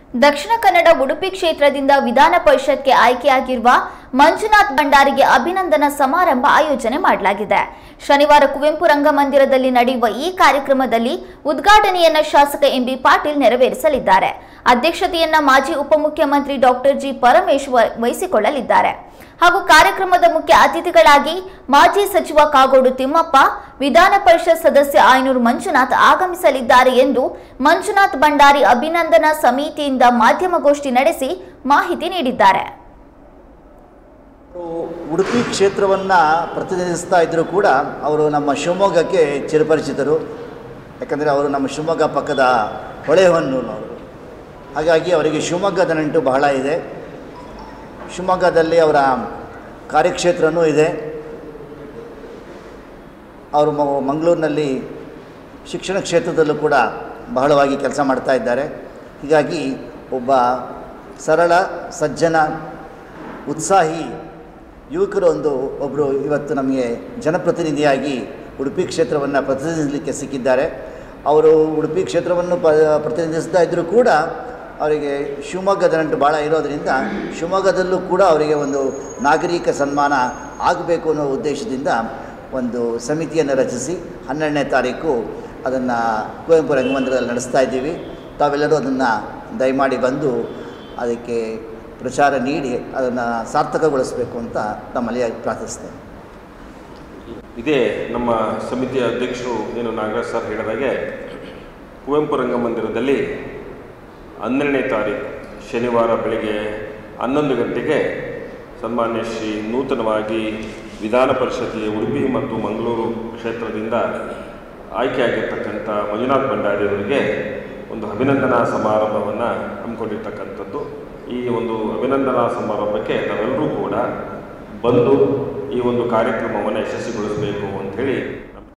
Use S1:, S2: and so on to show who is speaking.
S1: ದಕ್ಷಿಣ ಕನ್ನಡ ಉಡುಪಿ ಕ್ಷೇತ್ರದಿಂದ ವಿಧಾನ ಪರಿಷತ್ಗೆ ಆಯ್ಕೆಯಾಗಿರುವ ಮಂಜುನಾಥ್ ಭಂಡಾರಿಗೆ ಅಭಿನಂದನಾ ಸಮಾರಂಭ ಆಯೋಜನೆ ಮಾಡಲಾಗಿದೆ ಶನಿವಾರ ಕುವೆಂಪು ರಂಗಮಂದಿರದಲ್ಲಿ ನಡೆಯುವ ಈ ಕಾರ್ಯಕ್ರಮದಲ್ಲಿ ಉದ್ಘಾಟನೆಯನ್ನ ಶಾಸಕ ಎಂಬಿ ಪಾಟೀಲ್ ನೆರವೇರಿಸಲಿದ್ದಾರೆ ಅಧ್ಯಕ್ಷತೆಯನ್ನ ಮಾಜಿ ಉಪಮುಖ್ಯಮಂತ್ರಿ ಡಾಕ್ಟರ್ ಜಿ ಪರಮೇಶ್ವರ್ ವಹಿಸಿಕೊಳ್ಳಲಿದ್ದಾರೆ ಹಾಗೂ ಕಾರ್ಯಕ್ರಮದ ಮುಖ್ಯ ಅತಿಥಿಗಳಾಗಿ ಮಾಜಿ ಸಚಿವ ಕಾಗೋಡು ತಿಮ್ಮಪ್ಪ ವಿಧಾನ ಪರಿಷತ್ ಸದಸ್ಯ ಆಯನೂರು ಮಂಜುನಾಥ್ ಆಗಮಿಸಲಿದ್ದಾರೆ ಎಂದು ಮಂಜುನಾಥ್ ಭಂಡಾರಿ ಅಭಿನಂದನಾ ಸಮಿತಿಯಿಂದ ಮಾಧ್ಯಮಗೋಷ್ಠಿ ನಡೆಸಿ ಮಾಹಿತಿ ನೀಡಿದ್ದಾರೆ
S2: ಅವರು ಉಡುಪಿ ಕ್ಷೇತ್ರವನ್ನು ಪ್ರತಿನಿಧಿಸ್ತಾ ಇದ್ದರೂ ಕೂಡ ಅವರು ನಮ್ಮ ಶಿವಮೊಗ್ಗಕ್ಕೆ ಚಿರಪರಿಚಿತರು ಯಾಕಂದರೆ ಅವರು ನಮ್ಮ ಶಿವಮೊಗ್ಗ ಪಕ್ಕದ ಹೊಳೆಹೊನ್ನೂರು ಹಾಗಾಗಿ ಅವರಿಗೆ ಶಿವಮೊಗ್ಗದ ನಂಟು ಬಹಳ ಇದೆ ಶಿವಮೊಗ್ಗದಲ್ಲಿ ಅವರ ಕಾರ್ಯಕ್ಷೇತ್ರನೂ ಇದೆ ಅವರು ಮ- ಮಂಗಳೂರಿನಲ್ಲಿ ಶಿಕ್ಷಣ ಕ್ಷೇತ್ರದಲ್ಲೂ ಕೂಡ ಬಹಳವಾಗಿ ಕೆಲಸ ಮಾಡ್ತಾ ಇದ್ದಾರೆ ಹೀಗಾಗಿ ಒಬ್ಬ ಸರಳ ಸಜ್ಜನ ಉತ್ಸಾಹಿ ಯುವಕರು ಒಂದು ಒಬ್ಬರು ಇವತ್ತು ನಮಗೆ ಜನಪ್ರತಿನಿಧಿಯಾಗಿ ಉಡುಪಿ ಕ್ಷೇತ್ರವನ್ನು ಪ್ರತಿನಿಧಿಸಲಿಕ್ಕೆ ಸಿಕ್ಕಿದ್ದಾರೆ ಅವರು ಉಡುಪಿ ಕ್ಷೇತ್ರವನ್ನು ಪ ಪ್ರತಿನಿಧಿಸ್ತಾ ಇದ್ದರೂ ಕೂಡ ಅವರಿಗೆ ಶಿವಮೊಗ್ಗದ ನಂಟು ಭಾಳ ಇರೋದರಿಂದ ಶಿವಮೊಗ್ಗದಲ್ಲೂ ಕೂಡ ಅವರಿಗೆ ಒಂದು ನಾಗರಿಕ ಸನ್ಮಾನ ಆಗಬೇಕು ಅನ್ನೋ ಉದ್ದೇಶದಿಂದ ಒಂದು ಸಮಿತಿಯನ್ನು ರಚಿಸಿ ಹನ್ನೆರಡನೇ ತಾರೀಕು ಅದನ್ನು ಕುವೆಂಪು ರಂಗಮಂದಿರದಲ್ಲಿ ನಡೆಸ್ತಾ ಇದ್ದೀವಿ ತಾವೆಲ್ಲರೂ ಅದನ್ನು ದಯಮಾಡಿ ಬಂದು ಅದಕ್ಕೆ ಪ್ರಚಾರ ನೀಡಿ ಅದನ್ನು ಸಾರ್ಥಕಗೊಳಿಸಬೇಕು ಅಂತ ತಮ್ಮಲ್ಲಿ ಪ್ರಾರ್ಥಿಸ್ತೇನೆ
S3: ಇದೇ ನಮ್ಮ ಸಮಿತಿಯ ಅಧ್ಯಕ್ಷರು ಏನು ನಾಗರಾಜ್ ಸರ್ ಹೇಳಿದಾಗೆ ಕುವೆಂಪು ರಂಗಮಂದಿರದಲ್ಲಿ ಹನ್ನೆರಡನೇ ತಾರೀಕು ಶನಿವಾರ ಬೆಳಿಗ್ಗೆ ಹನ್ನೊಂದು ಗಂಟೆಗೆ ಸನ್ಮಾನ್ಯ ಶ್ರೀ ನೂತನವಾಗಿ ವಿಧಾನ ಪರಿಷತ್ತಿಗೆ ಉಡುಪಿ ಮತ್ತು ಮಂಗಳೂರು ಕ್ಷೇತ್ರದಿಂದ ಆಯ್ಕೆಯಾಗಿರ್ತಕ್ಕಂಥ ಮಂಜುನಾಥ್ ಭಂಡಾರಿ ಅವರಿಗೆ ಒಂದು ಅಭಿನಂದನಾ ಸಮಾರಂಭವನ್ನು ಹಮ್ಮಿಕೊಂಡಿರ್ತಕ್ಕಂಥದ್ದು ಈ ಒಂದು ಅಭಿನಂದನಾ ಸಮಾರಂಭಕ್ಕೆ ನಾವೆಲ್ಲರೂ ಕೂಡ ಬಂದು ಈ ಒಂದು ಕಾರ್ಯಕ್ರಮವನ್ನು ಯಶಸ್ವಿಗೊಳಿಸಬೇಕು ಅಂಥೇಳಿ